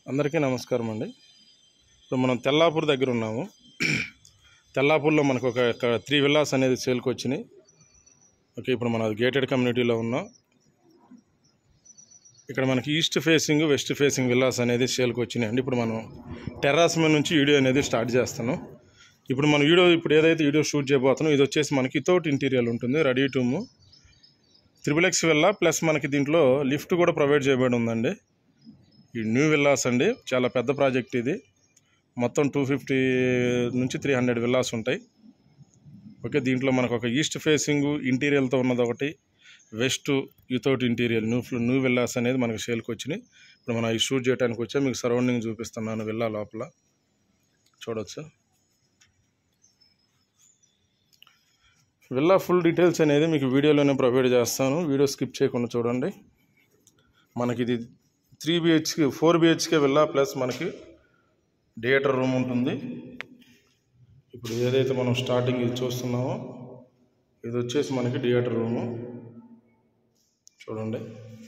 అందరికీ నమస్కారం అండి ఇప్పుడు మనం తెల్లాపూర్ దగ్గర ఉన్నాము తెల్లాపూర్లో మనకు ఒక త్రీ విల్లాస్ అనేది సేల్కి వచ్చినాయి ఓకే ఇప్పుడు మన గేటెడ్ కమ్యూనిటీలో ఉన్నాం ఇక్కడ మనకి east facing west facing villas అనేది సేల్కి వచ్చినాయి అండి ఇప్పుడు మనం టెర్రాస్ మీద నుంచి వీడియో అనేది స్టార్ట్ చేస్తాను ఇప్పుడు మన వీడియో ఇప్పుడు ఏదైతే వీడియో షూట్ చేయబోతున్నాం ఇది వచ్చేసి మనకి వితౌట్ ఇంటీరియర్ ఉంటుంది ready to move triple X villa plus మనకి దీంట్లో లిఫ్ట్ కూడా ప్రొవైడ్ చేయబడి ఉందండి ఈ న్యూ విల్లాస్ అండి చాలా పెద్ద ప్రాజెక్ట్ ఇది మొత్తం టూ ఫిఫ్టీ నుంచి త్రీ హండ్రెడ్ విల్లాస్ ఉంటాయి ఓకే దీంట్లో మనకు ఒక ఈస్ట్ ఫేసింగ్ ఇంటీరియర్తో ఉన్నది ఒకటి west without interior new flow new villas అనేది మనకు సేల్కి వచ్చినాయి ఇప్పుడు మనం ఈ షూట్ చేయడానికి వచ్చా మీకు సరౌండింగ్ చూపిస్తున్నాను విల్లా లోపల చూడొచ్చు విల్లా ఫుల్ డీటెయిల్స్ అనేది మీకు వీడియోలోనే ప్రొవైడ్ చేస్తాను వీడియో స్కిప్ చేయకుండా చూడండి మనకి ఇది three BHK four BHK villa plus మనకి థియేటర్ రూమ్ ఉంటుంది ఇప్పుడు ఏదైతే మనం స్టార్టింగ్ ఇది చూస్తున్నామో ఇది వచ్చేసి మనకి థియేటర్ రూము చూడండి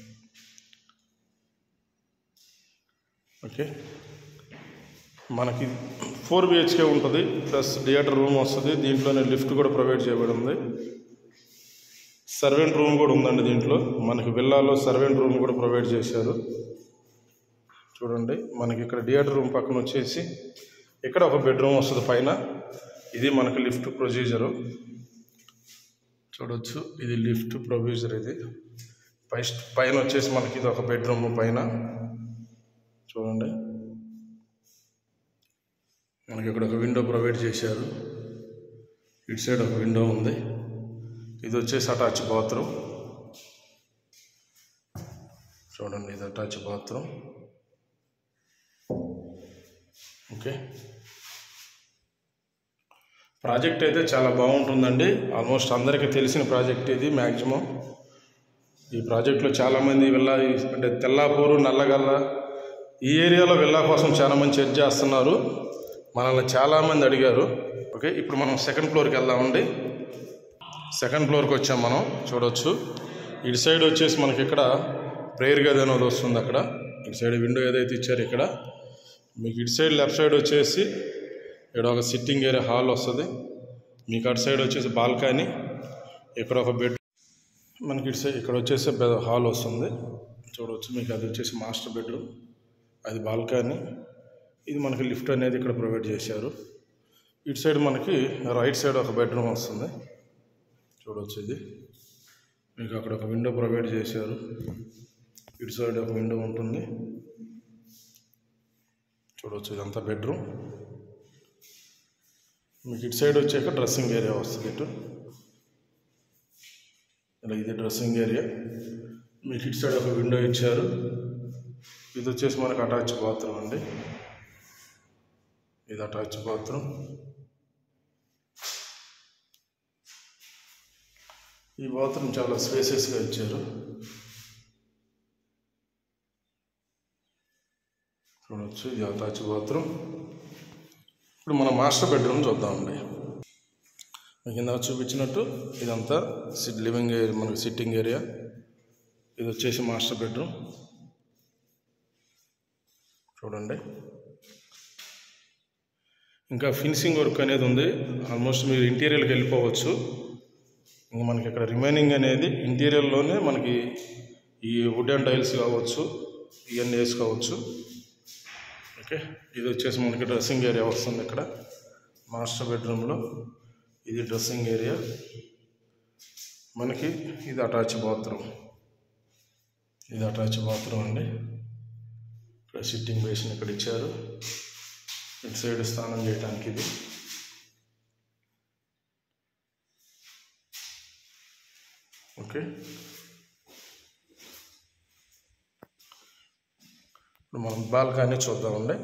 ఓకే మనకి ఫోర్ బిహెచ్కే ఉంటుంది ప్లస్ థియేటర్ రూమ్ వస్తుంది దీంట్లోనే లిఫ్ట్ కూడా ప్రొవైడ్ చేయబడి ఉంది సర్వెంట్ రూమ్ కూడా ఉందండి దీంట్లో మనకి విల్లాలో సర్వెంట్ రూమ్ కూడా ప్రొవైడ్ చేశారు చూడండి మనకి ఇక్కడ థియేటర్ రూమ్ పక్కన వచ్చేసి ఇక్కడ ఒక బెడ్రూమ్ వస్తుంది పైన ఇది మనకి లిఫ్ట్ ప్రొసీజరు చూడొచ్చు ఇది లిఫ్ట్ ప్రొసీజర్ ఇది పై పైన వచ్చేసి మనకి ఇది ఒక బెడ్రూమ్ పైన చూడండి మనకి ఇక్కడ ఒక విండో ప్రొవైడ్ చేశారు ఇటు సైడ్ ఒక విండో ఉంది ఇది వచ్చేసి అటాచ్ బాత్రూమ్ చూడండి ఇది అటాచ్ బాత్రూమ్ ఓకే ప్రాజెక్ట్ అయితే చాలా బాగుంటుందండి ఆల్మోస్ట్ అందరికీ తెలిసిన ప్రాజెక్ట్ ఇది మ్యాక్సిమం ఈ ప్రాజెక్ట్లో చాలామంది వెళ్ళా అంటే తెల్లాపూరు నల్లగల్ల ఈ ఏరియాలో వెళ్ళా కోసం చాలామంది చర్చ చేస్తున్నారు మనల్ని చాలామంది అడిగారు ఓకే ఇప్పుడు మనం సెకండ్ ఫ్లోర్కి వెళ్దామండి సెకండ్ ఫ్లోర్కి వచ్చాం మనం చూడొచ్చు ఇటు సైడ్ వచ్చేసి మనకి ఇక్కడ ప్రేయర్ గది అనేది వస్తుంది అక్కడ ఇటు సైడ్ విండో ఏదైతే ఇచ్చారో ఇక్కడ మీకు ఇటు సైడ్ లెఫ్ట్ సైడ్ వచ్చేసి ఇక్కడ ఒక సిట్టింగ్ ఏరియా హాల్ వస్తుంది మీకు అటు సైడ్ వచ్చేసి బాల్కనీ ఇక్కడ ఒక బెడ్ మనకి ఇటు సైడ్ ఇక్కడ వచ్చేసి పెద్ద హాల్ వస్తుంది చూడవచ్చు మీకు అది వచ్చేసి మాస్టర్ బెడ్రూమ్ అది బాల్కనీ ఇది మనకి లిఫ్ట్ అనేది ఇక్కడ ప్రొవైడ్ చేశారు ఇటు సైడ్ మనకి రైట్ సైడ్ ఒక బెడ్రూమ్ వస్తుంది చూడవచ్చు ఇది మీకు అక్కడ ఒక విండో ప్రొవైడ్ చేశారు ఇటు సైడ్ ఒక విండో ఉంటుంది చూడవచ్చు ఇదంతా బెడ్రూమ్ మీకు ఇటు సైడ్ వచ్చాక డ్రెస్సింగ్ ఏరియా వస్తుంది ఇటు ఇలా ఇది డ్రెస్సింగ్ ఏరియా మీకు ఇటు సైడ్ ఒక విండో ఇచ్చారు ఇది వచ్చేసి మనకు అటాచ్ బాత్రూమ్ అండి ఇది అటాచ్ బాత్రూమ్ ఈ బాత్రూమ్ చాలా స్పేసెస్గా ఇచ్చారు చూడవచ్చు ఇది అటాచ్ బాత్రూమ్ ఇప్పుడు మన మాస్టర్ బెడ్రూమ్ చూద్దామండి మీకు ఇందాక చూపించినట్టు ఇదంతా సిట్ లివింగ్ ఏరియా మనకి సిట్టింగ్ ఏరియా ఇది వచ్చేసి మాస్టర్ బెడ్రూమ్ చూడండి ఇంకా ఫినిషింగ్ వర్క్ అనేది ఉంది ఆల్మోస్ట్ మీరు ఇంటీరియర్కి వెళ్ళిపోవచ్చు ఇంకా మనకి ఇక్కడ రిమైనింగ్ అనేది ఇంటీరియర్లోనే మనకి ఈ వుడెన్ టైల్స్ కావచ్చు ఇవన్నీ వేసుకోవచ్చు ఓకే ఇది వచ్చేసి మనకి డ్రెస్సింగ్ ఏరియా వస్తుంది ఇక్కడ మాస్టర్ బెడ్రూమ్లో ఇది డ్రెస్సింగ్ ఏరియా మనకి ఇది అటాచ్ బాత్రూమ్ ఇది అటాచ్ బాత్రూమ్ అండి ఇక్కడ సిట్టింగ్ బేసిన్ ఇక్కడ ఇచ్చారు ఇటు సైడ్ స్నానం చేయడానికి ఇది ఓకే ఇప్పుడు మనం బాల్కనీ చూద్దామండి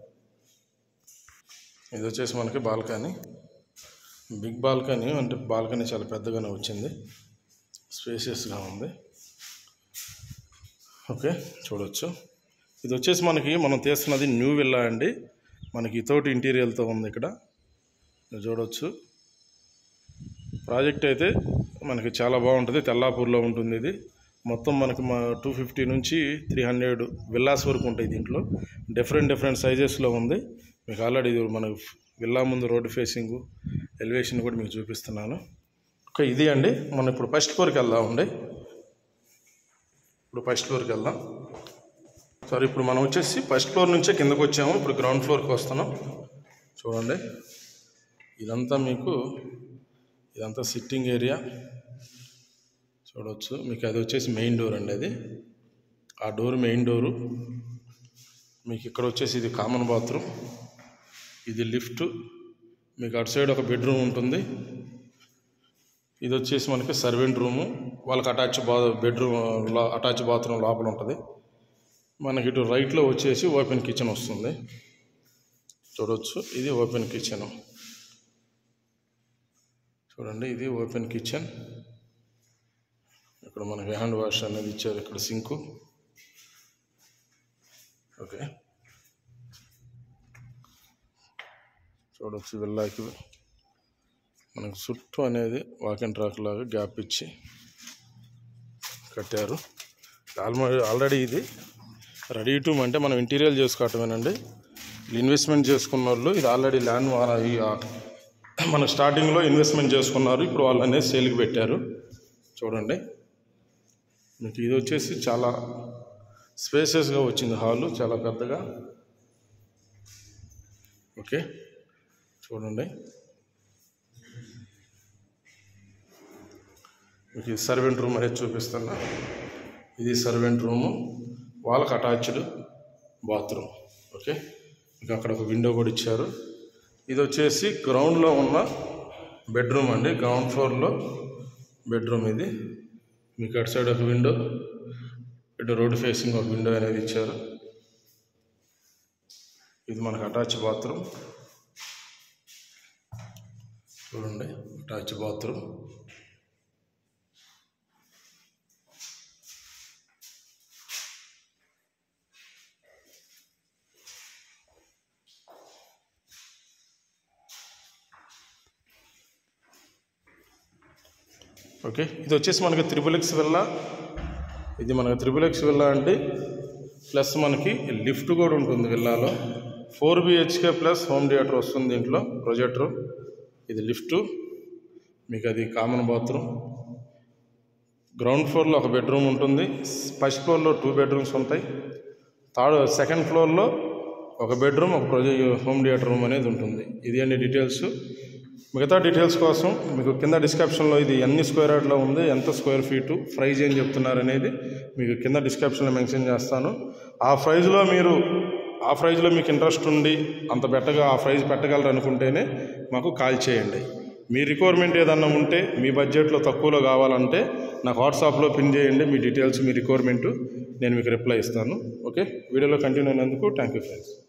ఇది వచ్చేసి మనకి బాల్కనీ బిగ్ బాల్కనీ అంటే బాల్కనీ చాలా పెద్దగానే వచ్చింది స్పేసియస్గా ఉంది ఓకే చూడవచ్చు ఇది వచ్చేసి మనకి మనం తీస్తున్నది న్యూ విల్లా అండి మనకి ఇతోటి ఇంటీరియర్తో ఉంది ఇక్కడ మీరు చూడవచ్చు ప్రాజెక్ట్ అయితే మనకి చాలా బాగుంటుంది తెల్లాపూర్లో ఉంటుంది ఇది మొత్తం మనకి మా టూ ఫిఫ్టీ నుంచి త్రీ హండ్రెడ్ విల్లాస్ వరకు ఉంటాయి దీంట్లో డిఫరెంట్ డిఫరెంట్ సైజెస్లో ఉంది మీకు ఆల్రెడీ ఇది మన విల్లా ముందు రోడ్డు ఫేసింగ్ ఎలివేషన్ కూడా మీకు చూపిస్తున్నాను ఓకే ఇది అండి మనం ఇప్పుడు ఫస్ట్ ఫ్లోర్కి వెళ్దామండి ఇప్పుడు ఫస్ట్ ఫ్లోర్కి వెళ్దాం సారీ ఇప్పుడు మనం వచ్చేసి ఫస్ట్ ఫ్లోర్ నుంచే కిందకు వచ్చాము ఇప్పుడు గ్రౌండ్ ఫ్లోర్కి వస్తున్నాం చూడండి ఇదంతా మీకు ఇదంతా సిట్టింగ్ ఏరియా చూడవచ్చు మీకు అది వచ్చేసి మెయిన్ డోర్ అండి అది ఆ డోర్ మెయిన్ డోరు మీకు ఇక్కడ వచ్చేసి ఇది కామన్ బాత్రూమ్ ఇది లిఫ్ట్ మీకు అటు సైడ్ ఒక బెడ్రూమ్ ఉంటుంది ఇది వచ్చేసి మనకి సర్వెంట్ రూము వాళ్ళకి అటాచ్ బా బెడ్రూమ్ అటాచ్ బాత్రూమ్ లోపల ఉంటుంది మనకి ఇటు రైట్లో వచ్చేసి ఓపెన్ కిచెన్ వస్తుంది చూడవచ్చు ఇది ఓపెన్ కిచెన్ చూడండి ఇది ఓపెన్ కిచెన్ ఇక్కడ మనకి హ్యాండ్ వాష్ అనేది ఇచ్చారు ఇక్కడ సింకు ఓకే చూడవచ్చు వెళ్ళాకి మనకు చుట్టూ అనేది వాక్ అండ్ ట్రాక్ లాగా గ్యాప్ ఇచ్చి కట్టారు ఆల్మోస్ట్ ఆల్రెడీ ఇది రెడీ టు అంటే మనం ఇంటీరియర్ చేసుకోవటమేనండి ఇన్వెస్ట్మెంట్ చేసుకున్న వాళ్ళు ఇది ఆల్రెడీ ల్యాండ్ ఈ మన స్టార్టింగ్లో ఇన్వెస్ట్మెంట్ చేసుకున్నారు ఇప్పుడు వాళ్ళు అనేది సేల్కి పెట్టారు చూడండి మీకు ఇది వచ్చేసి చాలా స్పేసెస్గా వచ్చింది హాలు చాలా పెద్దగా ఓకే చూడండి మీకు ఇది సర్వెంట్ రూమ్ అనేది చూపిస్తున్నా ఇది సర్వెంట్ రూము వాళ్ళకి అటాచ్డ్ బాత్రూమ్ ఓకే ఇంకా అక్కడ ఒక విండో కూడా ఇచ్చారు ఇది వచ్చేసి గ్రౌండ్లో ఉన్న బెడ్రూమ్ అండి గ్రౌండ్ ఫ్లోర్లో బెడ్రూమ్ ఇది మీకు అటు సైడ్ ఒక విండో ఇటు రోడ్ ఫేసింగ్ ఒక విండో అనేది ఇచ్చారు ఇది మనకు అటాచ్ బాత్రూమ్ చూడండి అటాచ్ బాత్రూమ్ ఓకే ఇది వచ్చేసి మనకి త్రిబుల్ ఎక్స్ విల్లా ఇది మనకి త్రిబుల్ ఎక్స్ విల్లా అండి ప్లస్ మనకి లిఫ్ట్ కూడా ఉంటుంది విల్లాలో four BHK plus home theatre వస్తుంది దీంట్లో ప్రొజెక్టర్ ఇది లిఫ్ట్ మీకు అది కామన్ బాత్రూమ్ గ్రౌండ్ ఫ్లోర్లో ఒక బెడ్రూమ్ ఉంటుంది ఫస్ట్ ఫ్లోర్లో టూ బెడ్రూమ్స్ ఉంటాయి థర్డ్ సెకండ్ ఫ్లోర్లో ఒక బెడ్రూమ్ ఒక ప్రొజె హోమ్ థియేటర్ రూమ్ అనేది ఉంటుంది ఇది అన్ని డీటెయిల్స్ మిగతా డీటెయిల్స్ కోసం మీకు కింద డిస్క్రిప్షన్లో ఇది ఎన్ని స్క్వేర్ యార్డ్లో ఉంది ఎంత స్క్వేర్ ఫీటు ప్రైజ్ ఏం చెప్తున్నారు అనేది మీకు కింద డిస్క్రిప్షన్లో మెన్షన్ చేస్తాను ఆ ప్రైజ్లో మీరు ఆ ప్రైజ్లో మీకు ఇంట్రెస్ట్ ఉండి అంత పెట్టగా ఆ ప్రైజ్ పెట్టగలరు అనుకుంటేనే మాకు కాల్ చేయండి మీ రిక్వైర్మెంట్ ఏదన్నా ఉంటే మీ బడ్జెట్లో తక్కువలో కావాలంటే నాకు వాట్సాప్లో పిన్ చేయండి మీ డీటెయిల్స్ మీ రిక్వైర్మెంట్ నేను మీకు రిప్లై ఇస్తాను ఓకే వీడియోలో కంటిన్యూ అయినందుకు థ్యాంక్ యూ ఫ్రెండ్స్